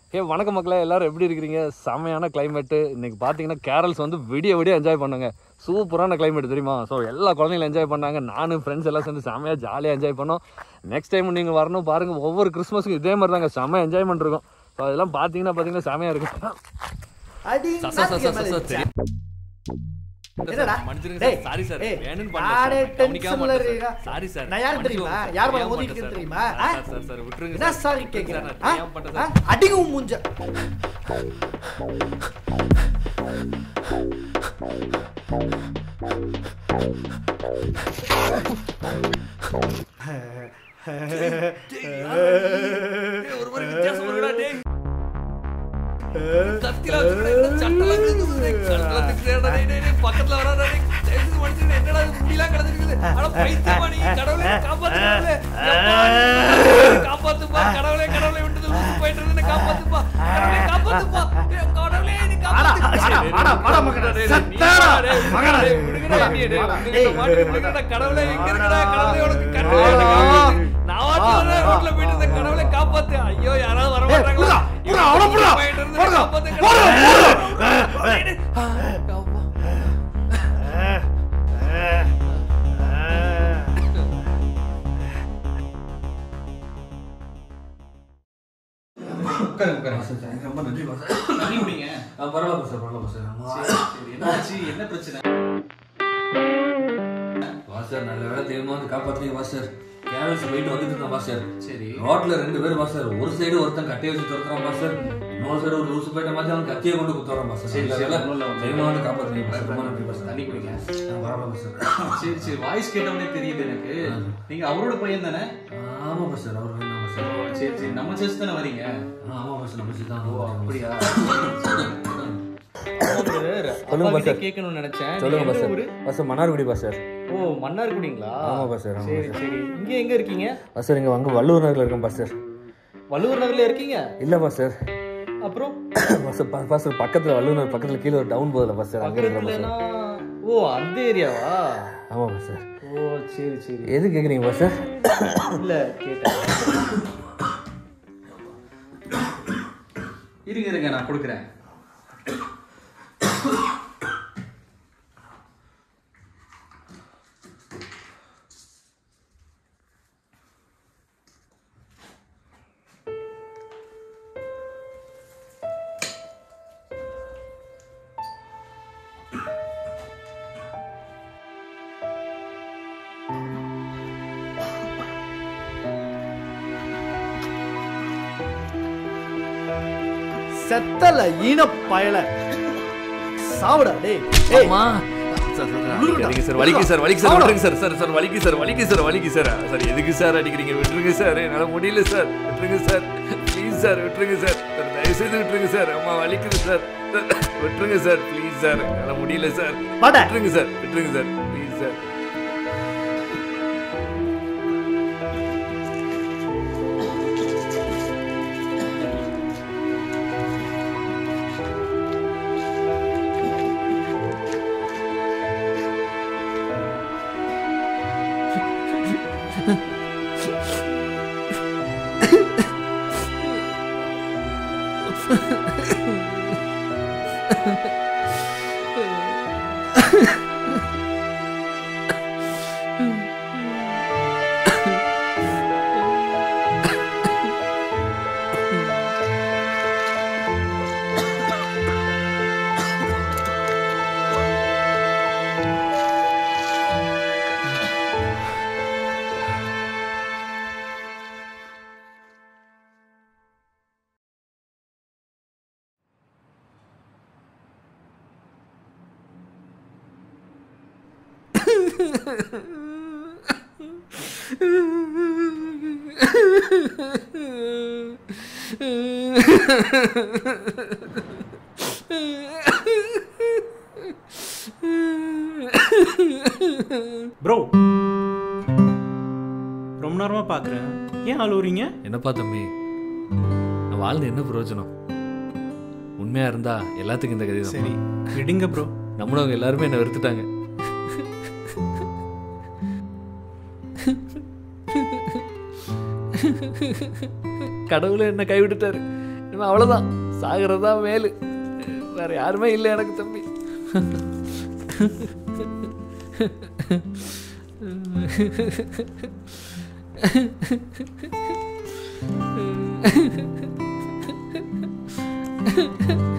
ஏ வணக்கம் மக்களே எல்லாரும் எப்படி இருக்கிறீங்க செமையான கிளைமேட்டு இன்னைக்கு பார்த்தீங்கன்னா கேரல்ஸ் வந்து விடிய விடிய என்ஜாய் பண்ணாங்க சூப்பரான கிளைமேட் தெரியுமா ஸோ எல்லா குழந்தைங்களும் என்ஜாய் பண்ணாங்க நானும் ஃப்ரெண்ட்ஸ் எல்லாம் சேர்ந்து செமையாக ஜாலியாக என்ஜாய் பண்ணோம் நெக்ஸ்ட் டைம் நீங்கள் வரணும் பாருங்கள் ஒவ்வொரு கிறிஸ்மஸுக்கும் இதே மாதிரி தாங்க செம்ம என்ஜாய்மெண்ட் இருக்கும் ஸோ அதெல்லாம் பார்த்தீங்கன்னா பார்த்தீங்கன்னா செமையாக இருக்கும் அடி ச, ச, ச, ச, ச, சரி. என்னடா? மன்னிச்சிடுங்க டேய், சார். Sorry sir. டேய், வேணும்னு பண்ணல நானே சார். கவனிக்காம tensionல மாட்டேன் இருக்கா? சார். Sorry sir. நான் யாரு மன்னிச்சுக்கோங்க தெரியுமா? சார். யார் மேல தெரியாம மோதிட்டு பண்ணிட்டேன் தெரியுமா? சார். ஆ? சார், சார், சார், விட்டுருங்க என்ன சார். சாரி சார், கேக்குறேன் நான் தெரியாம பண்ணிட்டேன் சார். அடிங்க உன் மூஞ்ச ஏய், ஒரு மாதிரி வித்தியாசமா இருக்குடா, டேய். கத்தியில வச்சுக்கிட்டு என்ன சட்டெல்லாம் கிழிஞ்சுது, டேய். சட்டெல்லாம் கிழிஞ்சுதுடா, டேய், டேய், டேய், பக்கத்துல வராதா, டேய். தயவு செஞ்சு மன்னிச்சிடுங்க, என்னடா இது முடியெல்லாம் கிடந்துருக்குது? அட, பைத்தியமா நீ? கடவுளே, காப்பாத்து கடவுளே. எப்பா, காப்பாத்துப்பா, கடவுளே, கடவுளே, விட்டது லூசு போயிட்டு இருந்தேனே, காப்பாத்துப்பா. கடவுளே, காப்பாத்துப்பா. ஏய், கடவுளே, நீ காப்பாத்து. வாடா, வாடா, வாடா, மகனே. டேய், டேய், சத்தாடா, டேய், மகனே. டேய், விடுங்கடா, நீ, டேய், வாடா, உங்ககிட்ட டேய். மாட்டி விடுங்கடா, கடவுளே, எங்க இருக்கடா? கடவுளே, உனக்கு கண்ணு எனக்கு காப்பாத்து. நான் வாட்டி வரேன், ரோட்ல போயிட்டு இருந்தேன், கடவுளே, காப்பாத்து. ஐயோ, யாராவது வர ஏய், மாட்டாங்களா? புடுடா, புடுடா, அவனை புடுடா. போயிட்டு இருந்தேன், புடுடா, காப்பாத்து, புடுடா, கடவுளே. டேய், டேய். ஆ, அப்பா. ரொம்ப நன்றி பாஸ் தண்ணி குடிங்க பரவாயில்ல சார் பரவாயில்ல சார் சரி என்னாச்சு என்ன பிரச்சனை வாசர் நல்ல வேலை தெரியுமா வந்து காப்பாத்துறீங்க வாசர் கேரள்ஸ் போயிட்டு வந்துட்டு இருந்தேன் வாசர் சரி ரோட்ல ரெண்டு பேரும் வாசர் ஒரு சைடு ஒருத்தன் கட்டையை வச்சு துரத்துறான் வாசர் இன்னொரு சைடு ஒரு லூசு போயிட்ட மாதிரி அவன் கத்தியை கொண்டு குத்துறான் வாசர் சரி, நல்ல சரி, வேலை ஒண்ணும் இல்ல, ஒண்ணும் தெரியுமா வந்து காப்பாத்துறீங்க வாசர் ரொம்ப நன்றி வாசர் தண்ணி குடிங்க பரவாயில்ல வாசர் சரி சரி வாய்ஸ் கேட்டவனே தெரியுது எனக்கு நீங்க அவரோட பையன் தானே ஆமா வாசர் அவர் வேணும் வாசர் ஓ, சரி சரி நம்ம சேர்த்து தானே வரீங்க ஆமா வாசர் நம்ம தான் ஓ அப்படியா சொல்லுங்க அப்பா பாஸ்டர். கேட்கணும்னு நினைச்சேன் சொல்லுங்க நீங்க எந்த வாசர் ஊரு? வாசர் மன்னார்குடி வாசர் ஓ மன்னார்குடிங்களா ஆமா பாஸ்டர், ஆமா சரி சரி இங்க எங்க இருக்கீங்க வாசர் இங்க வாங்க வள்ளூர் நகர்ல இருக்கேன் பாஸ்டர் வள்ளுவர் நகர்ல இருக்கீங்க இல்ல பாஸ்டர் அப்புறம் பாஸ்டர் ப- பாஸ்டர் பக்கத்துல வள்ளூர் நகர் பக்கத்துல கீழே ஒரு டவுன் போகுதுல பாஸ்டர் அங்க இருக்கேன் பாஸ்டர் பக்கத்துலனா ஓ அந்த ஏரியாவா ஆமா பாஸ்டர் ஓ சரி சரி எது கேக்குறீங்க பாஸ்டர் இல்ல கேட்டேன் இருங்க இருங்க நான் கொடுக்குறேன் செத்தல ஈன பயல சாவுடா டேய் ஏய் சரிங்க சார் வலிக்கு சார் வலிக்கு சார் விட்டுருங்க சார் சார் சார் வலிக்கு சார் வலிக்கு சார் வலிக்கு சார் சார் எதுக்கு சார் அடிக்கிறீங்க விட்டுருங்க சார் என்னால் முடியல சார் விட்டுருங்க சார் ப்ளீஸ் சார் விட்டுருங்க சார் சார் தயவு செய்து விட்டுருங்க சார் அம்மா வலிக்குது சார் சார், விட்டுருங்க சார் ப்ளீஸ் சார் என்னால் முடியல சார் வாடா. விட்டுருங்க சார் விட்டுருங்க சார் ப்ளீஸ் சார் ப்ரோ ரொம்ப நேரமா பார்க்குறேன் ஏன் அழுவுறீங்க என்னப்பா தம்பி நான் வாழ்ந்து என்ன பிரயோஜனம் உண்மையா இருந்தா எல்லாத்துக்கும் இந்த கதை தான் சரி விடுங்க ப்ரோ நம்மளவங்க எல்லாருமே என்னை வெறுத்துட்டாங்க கடவுளே என்ன கைவிட்டுட்டாரு இனிமே அவ்வளோதான் சாகிறது தான் மேலு வேற யாருமே இல்லை எனக்கு தம்பி Ha